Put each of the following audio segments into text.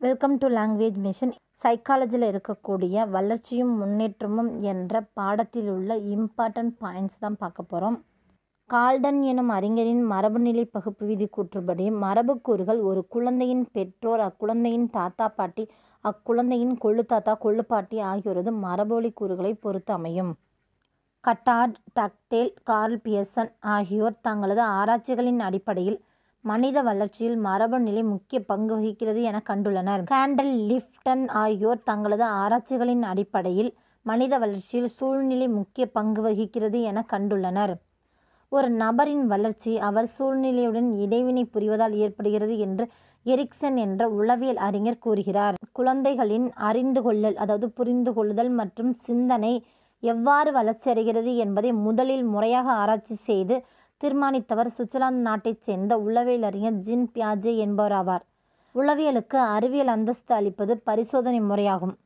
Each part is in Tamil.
வெல்கம் டு லாங்குவேஜ் மிஷன் சைக்காலஜியில் இருக்கக்கூடிய வளர்ச்சியும் முன்னேற்றமும் என்ற பாடத்தில் உள்ள இம்பார்ட்டன்ட் பாயிண்ட்ஸ் தான் பார்க்க போகிறோம் கால்டன் எனும் அறிஞரின் மரபுநிலை பகுப்பு விதி கூற்றுப்படி மரபுக்கூறுகள் ஒரு குழந்தையின் பெற்றோர் அக்குழந்தையின் தாத்தா பாட்டி அக்குழந்தையின் கொள்ளு தாத்தா கொள்ளு பாட்டி ஆகியோரது மரபொலி கூறுகளை பொறுத்து அமையும் கட்டார்ட் டக்டேல் கார்ல் பியர்சன் ஆகியோர் தங்களது ஆராய்ச்சிகளின் அடிப்படையில் மனித வளர்ச்சியில் மரபு நிலை முக்கிய பங்கு வகிக்கிறது என கண்டுள்ளனர் கேண்டல் லிஃப்டன் ஆகியோர் தங்களது ஆராய்ச்சிகளின் அடிப்படையில் மனித வளர்ச்சியில் சூழ்நிலை முக்கிய பங்கு வகிக்கிறது என கண்டுள்ளனர் ஒரு நபரின் வளர்ச்சி அவர் சூழ்நிலையுடன் இடைவினை புரிவதால் ஏற்படுகிறது என்று எரிக்சன் என்ற உளவியல் அறிஞர் கூறுகிறார் குழந்தைகளின் அறிந்து கொள்ளல் அதாவது புரிந்து கொள்ளுதல் மற்றும் சிந்தனை எவ்வாறு வளர்ச்சியடைகிறது என்பதை முதலில் முறையாக ஆராய்ச்சி செய்து தீர்மானித்தவர் சுவிட்சர்லாந்து நாட்டைச் சேர்ந்த உளவியல் அறிஞர் ஜின் பியாஜே என்பவர் ஆவார் உளவியலுக்கு அறிவியல் அந்தஸ்து அளிப்பது பரிசோதனை முறையாகும்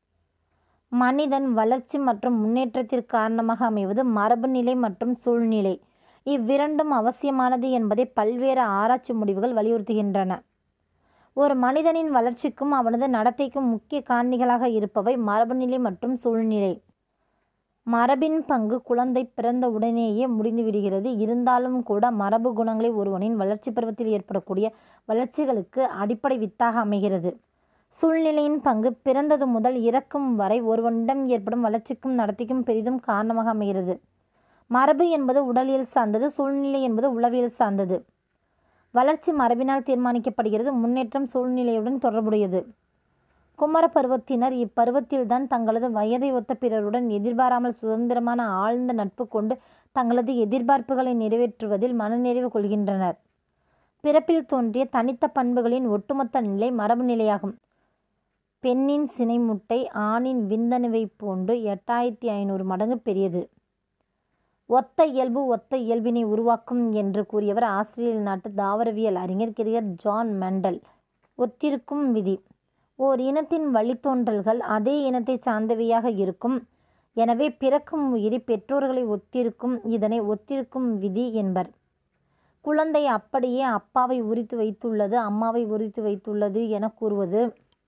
மனிதன் வளர்ச்சி மற்றும் முன்னேற்றத்திற்கு காரணமாக அமைவது மரபுநிலை மற்றும் சூழ்நிலை இவ்விரண்டும் அவசியமானது என்பதை பல்வேறு ஆராய்ச்சி முடிவுகள் வலியுறுத்துகின்றன ஒரு மனிதனின் வளர்ச்சிக்கும் அவனது நடத்தைக்கும் முக்கிய காரணிகளாக இருப்பவை மரபுநிலை மற்றும் சூழ்நிலை மரபின் பங்கு குழந்தை பிறந்த உடனேயே முடிந்துவிடுகிறது இருந்தாலும் கூட மரபு குணங்களை ஒருவனின் வளர்ச்சி பருவத்தில் ஏற்படக்கூடிய வளர்ச்சிகளுக்கு அடிப்படை வித்தாக அமைகிறது சூழ்நிலையின் பங்கு பிறந்தது முதல் இறக்கும் வரை ஒருவனிடம் ஏற்படும் வளர்ச்சிக்கும் நடத்தைக்கும் பெரிதும் காரணமாக அமைகிறது மரபு என்பது உடலியல் சார்ந்தது சூழ்நிலை என்பது உளவியல் சார்ந்தது வளர்ச்சி மரபினால் தீர்மானிக்கப்படுகிறது முன்னேற்றம் சூழ்நிலையுடன் தொடர்புடையது குமர பருவத்தினர் இப்பருவத்தில்தான் தங்களது வயதை ஒத்த பிறருடன் எதிர்பாராமல் சுதந்திரமான ஆழ்ந்த நட்பு கொண்டு தங்களது எதிர்பார்ப்புகளை நிறைவேற்றுவதில் மனநிறைவு கொள்கின்றனர் பிறப்பில் தோன்றிய தனித்த பண்புகளின் ஒட்டுமொத்த நிலை மரபு நிலையாகும் பெண்ணின் சினைமுட்டை ஆணின் விந்தணுவை போன்று எட்டாயிரத்தி ஐநூறு மடங்கு பெரியது ஒத்த இயல்பு ஒத்த இயல்பினை உருவாக்கும் என்று கூறியவர் ஆஸ்திரேலிய நாட்டு தாவரவியல் அறிஞர் கிரியர் ஜான் மெண்டல் ஒத்திருக்கும் விதி ஓர் இனத்தின் வழித்தோன்றல்கள் அதே இனத்தை சார்ந்தவையாக இருக்கும் எனவே பிறக்கும் உயிரி பெற்றோர்களை ஒத்திருக்கும் இதனை ஒத்திருக்கும் விதி என்பர் குழந்தை அப்படியே அப்பாவை உரித்து வைத்துள்ளது அம்மாவை உரித்து வைத்துள்ளது என கூறுவது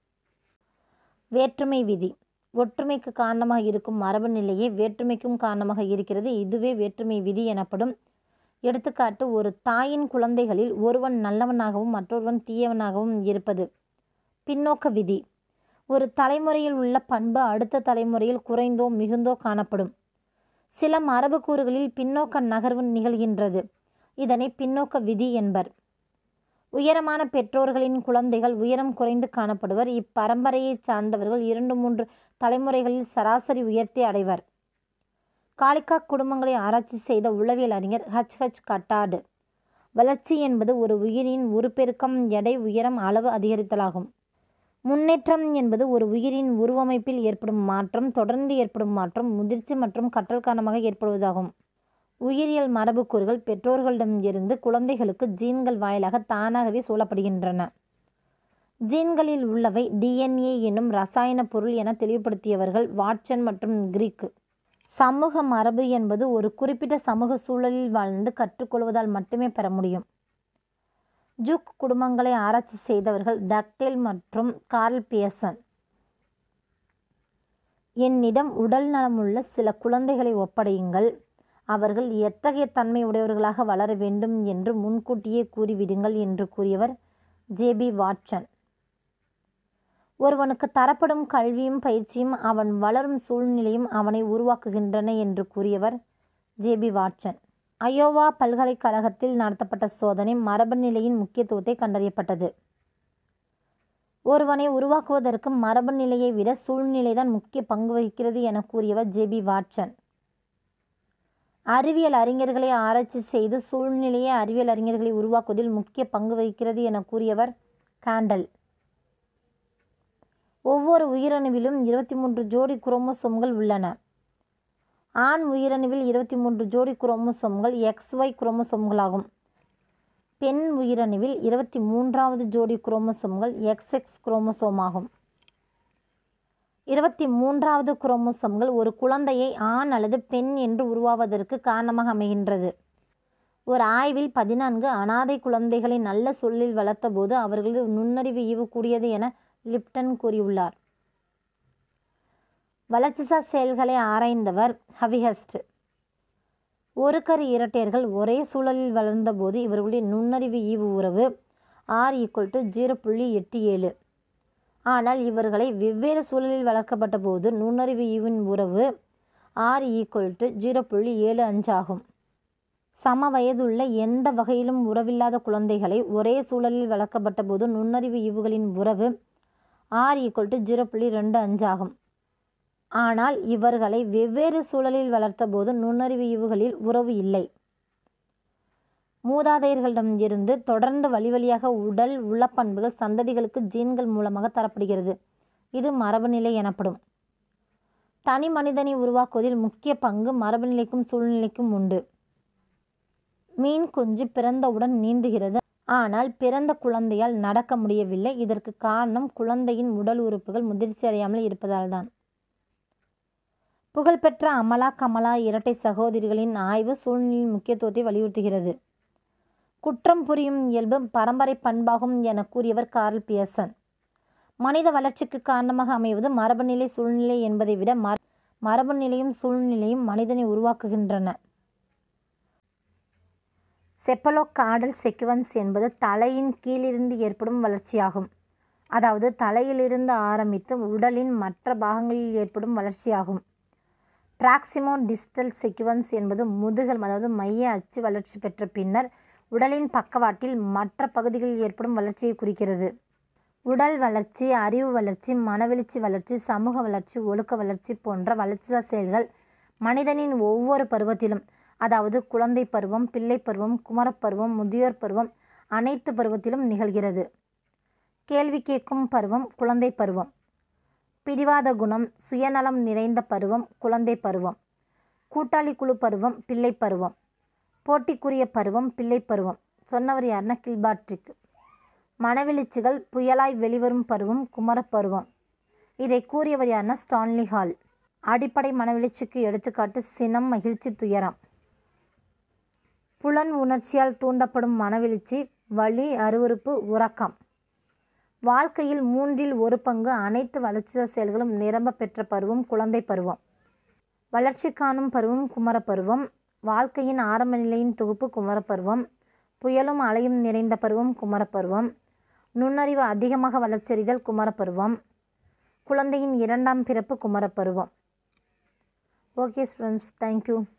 வேற்றுமை விதி ஒற்றுமைக்கு காரணமாக இருக்கும் மரபு நிலையே வேற்றுமைக்கும் காரணமாக இருக்கிறது இதுவே வேற்றுமை விதி எனப்படும் எடுத்துக்காட்டு ஒரு தாயின் குழந்தைகளில் ஒருவன் நல்லவனாகவும் மற்றொருவன் தீயவனாகவும் இருப்பது பின்னோக்க விதி ஒரு தலைமுறையில் உள்ள பண்பு அடுத்த தலைமுறையில் குறைந்தோ மிகுந்தோ காணப்படும் சில மரபுக்கூறுகளில் பின்னோக்க நகர்வு நிகழ்கின்றது இதனை பின்னோக்க விதி என்பர் உயரமான பெற்றோர்களின் குழந்தைகள் உயரம் குறைந்து காணப்படுவர் இப்பரம்பரையை சார்ந்தவர்கள் இரண்டு மூன்று தலைமுறைகளில் சராசரி உயர்த்தை அடைவர் காலிக்கா குடும்பங்களை ஆராய்ச்சி செய்த உளவியல் அறிஞர் ஹச் ஹச் கட்டாடு வளர்ச்சி என்பது ஒரு உயிரின் உருப்பெருக்கம் எடை உயரம் அளவு அதிகரித்தலாகும் முன்னேற்றம் என்பது ஒரு உயிரின் உருவமைப்பில் ஏற்படும் மாற்றம் தொடர்ந்து ஏற்படும் மாற்றம் முதிர்ச்சி மற்றும் கற்றல் காரணமாக ஏற்படுவதாகும் உயிரியல் மரபுக்கூறுகள் பெற்றோர்களிடம் இருந்து குழந்தைகளுக்கு ஜீன்கள் வாயிலாக தானாகவே சூழப்படுகின்றன ஜீன்களில் உள்ளவை டிஎன்ஏ என்னும் ரசாயன பொருள் என தெளிவுபடுத்தியவர்கள் வாட்சன் மற்றும் கிரீக்கு சமூக மரபு என்பது ஒரு குறிப்பிட்ட சமூக சூழலில் வாழ்ந்து கற்றுக்கொள்வதால் மட்டுமே பெற முடியும் ஜூக் குடும்பங்களை ஆராய்ச்சி செய்தவர்கள் டக்டேல் மற்றும் கார்ல் பியர்சன் என்னிடம் உடல் நலமுள்ள சில குழந்தைகளை ஒப்படையுங்கள் அவர்கள் எத்தகைய தன்மை உடையவர்களாக வளர வேண்டும் என்று முன்கூட்டியே கூறிவிடுங்கள் என்று கூறியவர் ஜேபி வாட்சன் ஒருவனுக்கு தரப்படும் கல்வியும் பயிற்சியும் அவன் வளரும் சூழ்நிலையும் அவனை உருவாக்குகின்றன என்று கூறியவர் ஜேபி வாட்சன் அயோவா பல்கலைக்கழகத்தில் நடத்தப்பட்ட சோதனை மரபு நிலையின் முக்கியத்துவத்தை கண்டறியப்பட்டது ஒருவனை உருவாக்குவதற்கு மரபு நிலையை விட சூழ்நிலைதான் முக்கிய பங்கு வகிக்கிறது என கூறியவர் ஜேபி வாட்சன் அறிவியல் அறிஞர்களை ஆராய்ச்சி செய்து சூழ்நிலையை அறிவியல் அறிஞர்களை உருவாக்குவதில் முக்கிய பங்கு வகிக்கிறது என கூறியவர் காண்டல் ஒவ்வொரு உயிரணுவிலும் இருபத்தி மூன்று ஜோடி குரோமோசோம்கள் உள்ளன ஆண் உயிரணுவில் இருபத்தி மூன்று ஜோடி குரோமோசோம்கள் எக்ஸ் ஒய் குரோமோசோம்களாகும் பெண் உயிரணுவில் இருபத்தி மூன்றாவது ஜோடி குரோமோசோம்கள் எக்ஸ் எக்ஸ் குரோமோசோமாகும் இருபத்தி மூன்றாவது குரோமோசோம்கள் ஒரு குழந்தையை ஆண் அல்லது பெண் என்று உருவாவதற்கு காரணமாக அமைகின்றது ஒரு ஆய்வில் பதினான்கு அனாதை குழந்தைகளை நல்ல சொல்லில் வளர்த்தபோது அவர்களது நுண்ணறிவு ஈவக்கூடியது என லிப்டன் கூறியுள்ளார் வளர்ச்சிசார் செயல்களை ஆராய்ந்தவர் ஹவிஹஸ்ட் ஒரு கரு இரட்டையர்கள் ஒரே சூழலில் வளர்ந்தபோது இவர்களுடைய நுண்ணறிவு ஈவு உறவு ஆர் ஈக்குவல் டு ஜீரோ புள்ளி எட்டு ஏழு ஆனால் இவர்களை வெவ்வேறு சூழலில் வளர்க்கப்பட்ட போது நுண்ணறிவு ஈவின் உறவு ஆர் ஈக்குவல் டு ஜீரோ புள்ளி ஏழு அஞ்சு ஆகும் சம வயதுள்ள எந்த வகையிலும் உறவில்லாத குழந்தைகளை ஒரே சூழலில் வளர்க்கப்பட்ட போது நுண்ணறிவு ஈவுகளின் உறவு ஆர் ஈக்குவல் டு ஜீரோ புள்ளி ரெண்டு அஞ்சு ஆகும் ஆனால் இவர்களை வெவ்வேறு சூழலில் வளர்த்தபோது நுண்ணறிவு ஈவுகளில் உறவு இல்லை மூதாதையர்களிடம் இருந்து தொடர்ந்து வழி வழியாக உடல் உளப்பண்புகள் சந்ததிகளுக்கு ஜீன்கள் மூலமாக தரப்படுகிறது இது மரபுநிலை எனப்படும் தனி மனிதனை உருவாக்குவதில் முக்கிய பங்கு மரபுநிலைக்கும் சூழ்நிலைக்கும் உண்டு மீன் குஞ்சு பிறந்தவுடன் நீந்துகிறது ஆனால் பிறந்த குழந்தையால் நடக்க முடியவில்லை இதற்கு காரணம் குழந்தையின் உடல் உறுப்புகள் முதிர்ச்சி அடையாமல் இருப்பதால்தான் புகழ்பெற்ற அமலா கமலா இரட்டை சகோதரிகளின் ஆய்வு சூழ்நிலையின் முக்கியத்துவத்தை வலியுறுத்துகிறது குற்றம் புரியும் இயல்பு பரம்பரை பண்பாகும் என கூறியவர் கார்ல் பியர்சன் மனித வளர்ச்சிக்கு காரணமாக அமைவது மரபுநிலை சூழ்நிலை என்பதை விட மர மரபுநிலையும் சூழ்நிலையும் மனிதனை உருவாக்குகின்றன செப்பலோகாடல் செக்வன்ஸ் என்பது தலையின் கீழிருந்து ஏற்படும் வளர்ச்சியாகும் அதாவது தலையிலிருந்து ஆரம்பித்து உடலின் மற்ற பாகங்களில் ஏற்படும் வளர்ச்சியாகும் பிராக்சிமோ டிஸ்டல் செக்வன்ஸ் என்பது முதுகல் அதாவது மைய அச்சு வளர்ச்சி பெற்ற பின்னர் உடலின் பக்கவாட்டில் மற்ற பகுதிகளில் ஏற்படும் வளர்ச்சியை குறிக்கிறது உடல் வளர்ச்சி அறிவு வளர்ச்சி மனவெழுச்சி வளர்ச்சி சமூக வளர்ச்சி ஒழுக்க வளர்ச்சி போன்ற வளர்ச்சிசார் செயல்கள் மனிதனின் ஒவ்வொரு பருவத்திலும் அதாவது குழந்தை பருவம் பிள்ளை பருவம் குமரப்பருவம் முதியோர் பருவம் அனைத்து பருவத்திலும் நிகழ்கிறது கேள்வி கேட்கும் பருவம் குழந்தை பருவம் பிடிவாத குணம் சுயநலம் நிறைந்த பருவம் குழந்தை பருவம் கூட்டாளி குழு பருவம் பிள்ளை பருவம் போட்டிக்குரிய பருவம் பிள்ளை பருவம் சொன்னவர் யாருன்னா கில்பாட்ரிக் மனவெழுச்சிகள் புயலாய் வெளிவரும் பருவம் குமரப்பருவம் இதை கூறியவர் யாருன்னா ஸ்டான்லி ஹால் அடிப்படை மனவெழுச்சிக்கு எடுத்துக்காட்டு சினம் மகிழ்ச்சி துயரம் புலன் உணர்ச்சியால் தூண்டப்படும் மனவெழுச்சி வலி அருவருப்பு உறக்கம் வாழ்க்கையில் மூன்றில் ஒரு பங்கு அனைத்து வளர்ச்சிசார் செயல்களும் நிரம்ப பெற்ற பருவம் குழந்தை பருவம் வளர்ச்சி காணும் பருவம் குமரப்பருவம் வாழ்க்கையின் ஆரம்ப நிலையின் தொகுப்பு குமரப்பருவம் புயலும் அலையும் நிறைந்த பருவம் குமரப்பருவம் நுண்ணறிவு அதிகமாக வளர்ச்சறிதல் குமரப்பருவம் குழந்தையின் இரண்டாம் பிறப்பு குமரப்பருவம் ஓகே ஸ்டூடெண்ட்ஸ் தேங்க்யூ